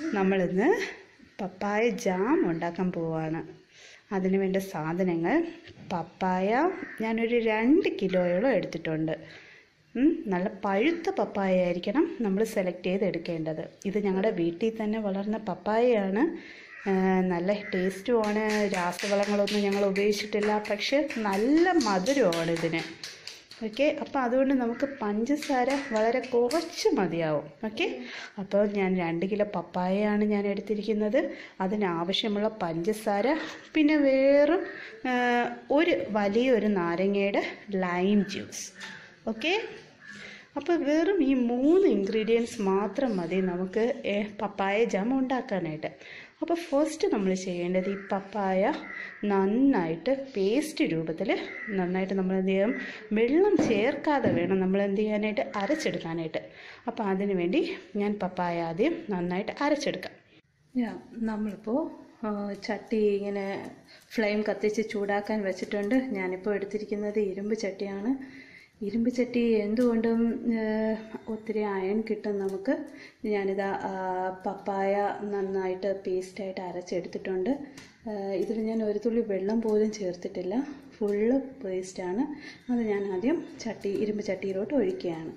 നമ്മളിന്ന് പപ്പായ ജാം ഉണ്ടാക്കാൻ പോവാണ് അതിന് വേണ്ട സാധനങ്ങൾ പപ്പായ ഞാനൊരു രണ്ട് കിലോയോളം എടുത്തിട്ടുണ്ട് ഉം, നല്ല പഴുത്ത പപ്പായ ആയിരിക്കണം നമ്മൾ സെലക്ട് ചെയ്ത് എടുക്കേണ്ടത് ഇത് ഞങ്ങളുടെ വീട്ടിൽ തന്നെ വളർന്ന പപ്പായയാണ് ആ, നല്ല ടേസ്റ്റുമാണ് രാസവളങ്ങളൊന്നും ഞങ്ങൾ ഉപയോഗിച്ചിട്ടില്ല പക്ഷെ നല്ല മധുരമാണ് ഇതിന് ഓക്കെ അപ്പോൾ അതുകൊണ്ട് നമുക്ക് പഞ്ചസാര വളരെ കുറച്ച് മതിയാവും ഓക്കെ അപ്പോൾ ഞാൻ രണ്ട് കിലോ പപ്പായയാണ് ഞാൻ എടുത്തിരിക്കുന്നത് അതിനാവശ്യമുള്ള പഞ്ചസാര പിന്നെ വേറും ആ, ഒരു വലിയൊരു നാരങ്ങയുടെ ലൈം ജ്യൂസ് ഓക്കെ അപ്പോൾ വെറും ഈ മൂന്ന് ഇൻഗ്രീഡിയൻസ് മാത്രം മതി നമുക്ക് ഏ, പപ്പായ ജാം ഉണ്ടാക്കാനായിട്ട് അപ്പോൾ ഫസ്റ്റ് നമ്മൾ ചെയ്യേണ്ടത് ഈ പപ്പായ നന്നായിട്ട് പേസ്റ്റ് രൂപത്തിൽ നന്നായിട്ട് നമ്മൾ എന്ത് ചെയ്യണം വെള്ളം ചേർക്കാതെ വേണം നമ്മൾ എന്ത് ചെയ്യാനായിട്ട് അരച്ചെടുക്കാനായിട്ട് അപ്പോൾ അതിന് വേണ്ടി ഞാൻ പപ്പായ ആദ്യം നന്നായിട്ട് അരച്ചെടുക്കാം ഞാൻ നമ്മളിപ്പോൾ ആ, ചട്ടി ഇങ്ങനെ ഫ്ലെയിം കത്തിച്ച് ചൂടാക്കാൻ വെച്ചിട്ടുണ്ട് ഞാനിപ്പോൾ എടുത്തിരിക്കുന്നത് ഇരുമ്പ് ചട്ടിയാണ് ഇരുമ്പ് ചട്ടി എന്തുകൊണ്ടും ആ, ഒത്തിരി അയൺ കിട്ടും നമുക്ക് ഞാനിതാ ആ, പപ്പായ നന്നായിട്ട് പേസ്റ്റായിട്ട് അരച്ചെടുത്തിട്ടുണ്ട് ഇതിൽ ഞാൻ ഒരു തുള്ളി വെള്ളം പോലും ചേർത്തിട്ടില്ല ഫുള്ള് പേസ്റ്റാണ് അത് ഞാൻ ആദ്യം ചട്ടി ഇരുമ്പ് ചട്ടിയിലോട്ട് ഒഴിക്കുകയാണ്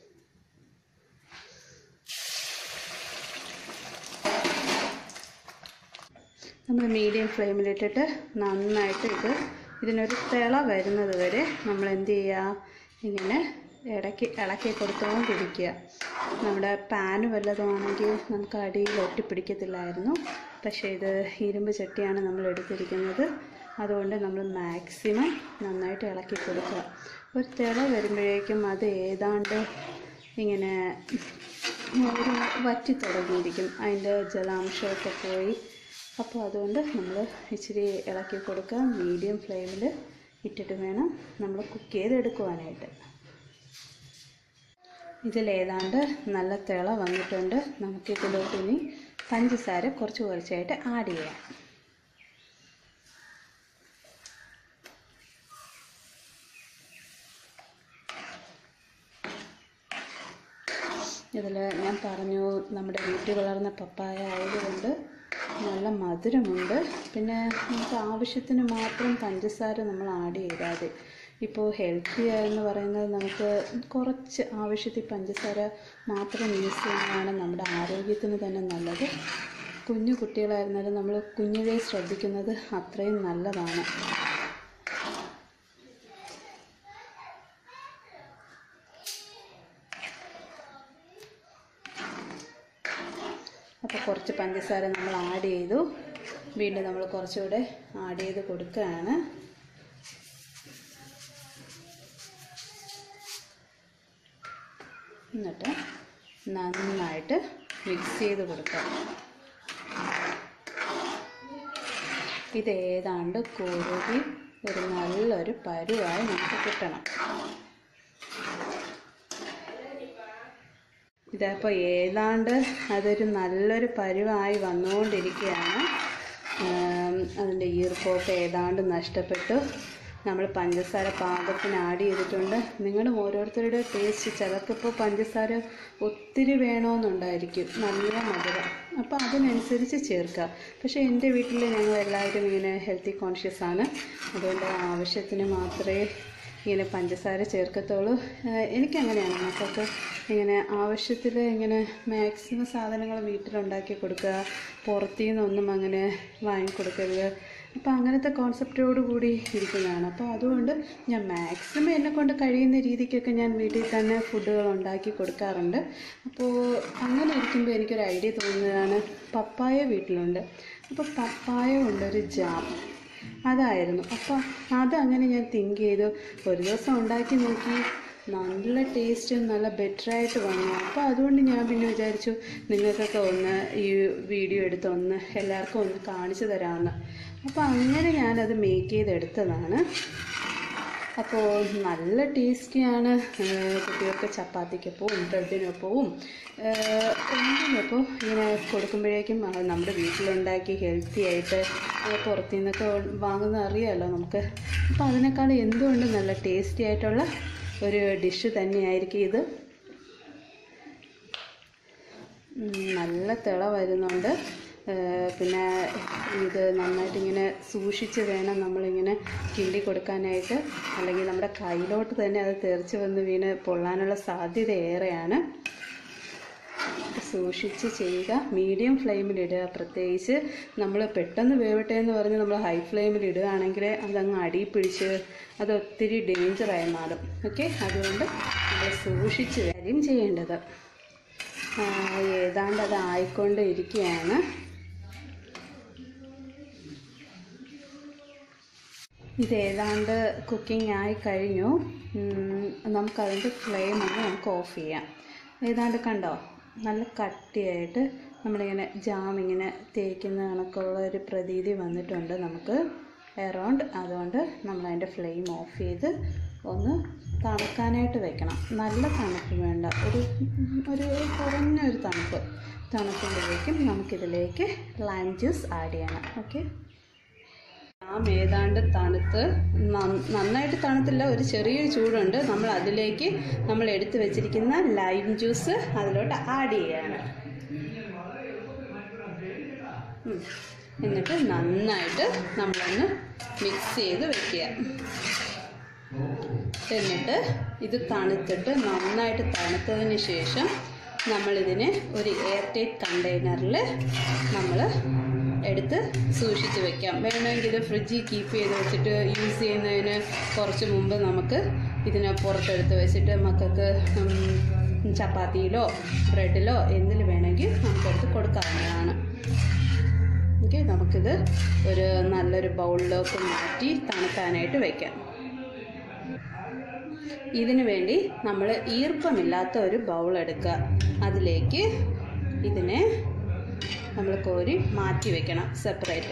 നമ്മൾ മീഡിയം ഫ്ലെയിമിലിട്ടിട്ട് നന്നായിട്ട് ഇത് ഇതിനൊരു തിള വരുന്നത് വരെ നമ്മൾ എന്ത് ചെയ്യുക ഇങ്ങനെ ഇടയ്ക്ക് ഇളക്കി കൊടുത്തുകൊണ്ടിരിക്കുക നമ്മുടെ പാന് വല്ലതുമാണെങ്കിൽ നമുക്ക് അടിയിൽ ഒട്ടിപ്പിടിക്കത്തില്ലായിരുന്നു പക്ഷേ ഇത് ഇരുമ്പ് ചട്ടിയാണ് നമ്മൾ എടുത്തിരിക്കുന്നത് അതുകൊണ്ട് നമ്മൾ മാക്സിമം നന്നായിട്ട് ഇളക്കി കൊടുക്കുക ഒരു തിള വരുമ്പോഴേക്കും അത് ഏതാണ്ട് ഇങ്ങനെ ഒരു വറ്റി തുടങ്ങിയിരിക്കും അതിൻ്റെ ജലാംശമൊക്കെ പോയി അപ്പോൾ അതുകൊണ്ട് നമ്മൾ ഇച്ചിരി ഇളക്കി കൊടുക്കുക മീഡിയം ഫ്ലെയിമിൽ ഇട്ടിട്ട് വേണം നമ്മൾ കുക്ക് ചെയ്തെടുക്കുവാനായിട്ട് ഇതിലേതാണ്ട് നല്ല തിള വന്നിട്ടുണ്ട് നമുക്ക് ഇതിലോട്ട് ഇനി പഞ്ചസാര കുറച്ച് കുറച്ചായിട്ട് ആഡ് ചെയ്യാം ഇതിൽ ഞാൻ പറഞ്ഞു നമ്മുടെ വീട്ടിൽ വളർന്ന പപ്പായ ആയതുകൊണ്ട് നല്ല മധുരമുണ്ട് പിന്നെ നമുക്ക് ആവശ്യത്തിന് മാത്രം പഞ്ചസാര നമ്മൾ ആഡ് ചെയ്താൽ മതി ഇപ്പോൾ ഹെൽത്തി എന്ന് പറയുന്നത് നമുക്ക് കുറച്ച് ആവശ്യത്തിൽ പഞ്ചസാര മാത്രം യൂസ് ചെയ്യുന്നതാണ് നമ്മുടെ ആരോഗ്യത്തിന് തന്നെ നല്ലത് കുഞ്ഞു കുട്ടികളായിരുന്നാലും നമ്മൾ കുഞ്ഞിലെ ശ്രദ്ധിക്കുന്നത് അത്രയും നല്ലതാണ് അപ്പോൾ കുറച്ച് പഞ്ചസാര നമ്മൾ ആഡ് ചെയ്തു വീണ്ടും നമ്മൾ കുറച്ചുകൂടെ ആഡ് ചെയ്ത് കൊടുക്കുകയാണ് എന്നിട്ട് നന്നായിട്ട് മിക്സ് ചെയ്ത് കൊടുക്കുക ഇത് ഏതാണ്ട് കുറുകി ഒരു നല്ലൊരു പരുവായി നമുക്ക് കിട്ടണം ഇതപ്പോൾ ഏതാണ്ട് അതൊരു നല്ലൊരു പരുവായി വന്നുകൊണ്ടിരിക്കുകയാണ് ആം, അതിൻ്റെ ഈർപ്പമൊക്കെ ഏതാണ്ട് നഷ്ടപ്പെട്ടു നമ്മൾ പഞ്ചസാര പാകത്തിന് ആഡ് ചെയ്തിട്ടുണ്ട് നിങ്ങളുടെ ഓരോരുത്തരുടെ ടേസ്റ്റ് ചിലർക്കിപ്പോൾ പഞ്ചസാര ഒത്തിരി വേണമെന്നുണ്ടായിരിക്കും നല്ല മധുരം അപ്പോൾ അതിനനുസരിച്ച് ചേർക്കുക പക്ഷേ എൻ്റെ വീട്ടിൽ ഞങ്ങൾ എല്ലാവരും ഇങ്ങനെ ഹെൽത്തി കോൺഷ്യസ് ആണ് അതുകൊണ്ട് ആവശ്യത്തിന് മാത്രമേ ഇങ്ങനെ പഞ്ചസാര ചേർക്കത്തുള്ളൂ ഏഹ് എനിക്കങ്ങനെയാണ് മക്കൾക്ക് ഇങ്ങനെ ആവശ്യത്തിൽ ഇങ്ങനെ മാക്സിമം സാധനങ്ങൾ വീട്ടിലുണ്ടാക്കി കൊടുക്കുക പുറത്തു നിന്നൊന്നും അങ്ങനെ വാങ്ങിക്കൊടുക്കരുത് അപ്പോൾ അങ്ങനത്തെ കോൺസെപ്റ്റോട് കൂടി ഇരിക്കുന്നതാണ് അപ്പോൾ അതുകൊണ്ട് ഞാൻ മാക്സിമം എന്നെ കൊണ്ട് കഴിയുന്ന രീതിക്കൊക്കെ ഞാൻ വീട്ടിൽ തന്നെ ഫുഡുകൾ ഉണ്ടാക്കി കൊടുക്കാറുണ്ട് അപ്പോൾ അങ്ങനെ ഇരിക്കുമ്പോൾ എനിക്കൊരു ഐഡിയ തോന്നുന്നതാണ് പപ്പായ വീട്ടിലുണ്ട് അപ്പോൾ പപ്പായ കൊണ്ടൊരു ജാം അതായിരുന്നു അപ്പോൾ അതങ്ങനെ ഞാൻ തിങ്ക് ചെയ്തു ഒരു ദിവസം ഉണ്ടാക്കി നോക്കി നല്ല ടേസ്റ്റും നല്ല ബെറ്ററായിട്ട് വന്നു അപ്പോൾ അതുകൊണ്ട് ഞാൻ പിന്നെ വിചാരിച്ചു നിങ്ങൾക്കൊക്കെ ഒന്ന് ഈ വീഡിയോ എടുത്ത് ഒന്ന് എല്ലാവർക്കും ഒന്ന് കാണിച്ചു തരാമെന്ന് അപ്പോൾ അങ്ങനെ ഞാനത് മേക്ക് ചെയ്തെടുത്തതാണ് അപ്പോൾ നല്ല ടേസ്റ്റിയാണ് കുട്ടികൾക്ക് ചപ്പാത്തിക്കൊപ്പവും ബ്രെഡിനൊപ്പവും എന്തിനൊപ്പം ഇങ്ങനെ കൊടുക്കുമ്പോഴേക്കും ആ, നമ്മുടെ വീട്ടിലുണ്ടാക്കി ഹെൽത്തി ആയിട്ട് ആ, പുറത്തു നിന്നൊക്കെ വാങ്ങുന്നത് അറിയാമല്ലോ നമുക്ക് അപ്പോൾ അതിനേക്കാൾ എന്തുകൊണ്ട് നല്ല ടേസ്റ്റി ആയിട്ടുള്ള ഒരു ഡിഷ് തന്നെയായിരിക്കും ഇത് ഉം, നല്ല തിള വരുന്നുണ്ട് ഏഹ് പിന്നെ ഇത് നന്നായിട്ട് ഇങ്ങനെ സൂക്ഷിച്ച് വേണം നമ്മളിങ്ങനെ കിണ്ടി കൊടുക്കാനായിട്ട് അല്ലെങ്കിൽ നമ്മുടെ കയ്യിലോട്ട് തന്നെ അത് തെറിച്ച് വന്ന് വീണ് പൊള്ളാനുള്ള സാധ്യത ഏറെയാണ് സൂക്ഷിച്ച് ചെയ്യുക മീഡിയം ഫ്ലെയിമിൽ ഇടുക പ്രത്യേകിച്ച് നമ്മൾ പെട്ടെന്ന് വേവട്ടെ എന്ന് പറഞ്ഞ് നമ്മൾ ഹൈ ഫ്ലെയിമിൽ ഇടുകയാണെങ്കിൽ അതങ്ങ് അടി പിടിച്ച് അത് ഒത്തിരി ഡേഞ്ചറായി മാറും ഓക്കെ അതുകൊണ്ട് നമ്മൾ സൂക്ഷിച്ച് കാര്യം ചെയ്യേണ്ടത് ആ, ഏതാണ്ട് അത് ആയിക്കൊണ്ട് ഇരിക്കുകയാണ് ഇത് ഏതാണ്ട് കുക്കിംഗ് ആയി കഴിഞ്ഞു ഉം, നമുക്കതിൻ്റെ ഫ്ലെയിം ഒന്ന് നമുക്ക് ഓഫ് ചെയ്യാം ഏതാണ്ട് കണ്ടോ നല്ല കട്ടിയായിട്ട് നമ്മളിങ്ങനെ ജാം ഇങ്ങനെ തേക്കുന്ന കണക്കുള്ള ഒരു പ്രതീതി വന്നിട്ടുണ്ട് നമുക്ക് എറൗണ്ട് അതുകൊണ്ട് നമ്മൾ അതിൻ്റെ ഫ്ലെയിം ഓഫ് ചെയ്ത് ഒന്ന് തണുക്കാനായിട്ട് വെക്കണം നല്ല തണുപ്പ് വേണ്ട ഒരു ഒരു കുറഞ്ഞ ഒരു തണുപ്പ് തണുക്കുമ്പോഴേക്കും നമുക്കിതിലേക്ക് ലൈം ജ്യൂസ് ആഡ് ചെയ്യണം ഓക്കെ ജാം ഏതാണ്ട് തണുത്ത് നന്ന- നന്നായിട്ട് തണുത്തില്ല ഒരു ചെറിയൊരു ചൂടുണ്ട് നമ്മൾ അതിലേക്ക് നമ്മൾ എടുത്തു വെച്ചിരിക്കുന്ന ലൈം ജ്യൂസ് അതിലോട്ട് ആഡ് ചെയ്യാണ് ഉം. എന്നിട്ട് നന്നായിട്ട് നമ്മളൊന്ന് മിക്സ് ചെയ്ത് വെക്കുക എന്നിട്ട് ഇത് തണുത്തിട്ട് നന്നായിട്ട് തണുത്തതിന് ശേഷം നമ്മളിതിനെ ഒരു എയർ ടൈറ്റ് കണ്ടെയ്നറിൽ നമ്മൾ എടുത്ത് സൂക്ഷിച്ച് വെക്കാം വേണമെങ്കിൽ ഇത് ഫ്രിഡ്ജിൽ കീപ്പ് ചെയ്ത് വെച്ചിട്ട് യൂസ് ചെയ്യുന്നതിന് കുറച്ച് മുമ്പ് നമുക്ക് ഇതിനെ പുറത്തെടുത്ത് വെച്ചിട്ട് മക്കൾക്ക് ഉം, ചപ്പാത്തിയിലോ ബ്രെഡിലോ എന്തിൽ വേണമെങ്കിൽ നമുക്കെടുത്ത് കൊടുക്കാവുന്നതാണ് ഓക്കെ നമുക്കിത് ഒരു നല്ലൊരു ബൗളിലേക്ക് മാറ്റി തണുക്കാനായിട്ട് വയ്ക്കാം ഇതിനു വേണ്ടി നമ്മൾ ഈർപ്പമില്ലാത്ത ഒരു ബൗൾ എടുക്കുക അതിലേക്ക് ഇതിനെ നമ്മൾ കോരി മാറ്റി വെക്കണം സെപ്പറേറ്റ്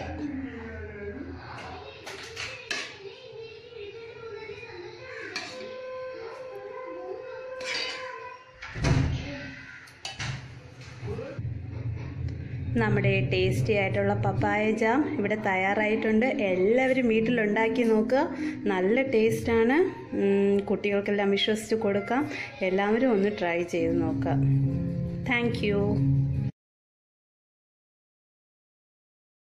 നമ്മുടെ ടേസ്റ്റി ആയിട്ടുള്ള പപ്പായ ജാം ഇവിടെ തയ്യാറായിട്ടുണ്ട് എല്ലാവരും വീട്ടിലുണ്ടാക്കി നോക്കുക നല്ല ടേസ്റ്റാണ് കുട്ടികൾക്കെല്ലാം വിശ്വസിച്ച് കൊടുക്കാം എല്ലാവരും ഒന്ന് ട്രൈ ചെയ്ത് നോക്കുക താങ്ക്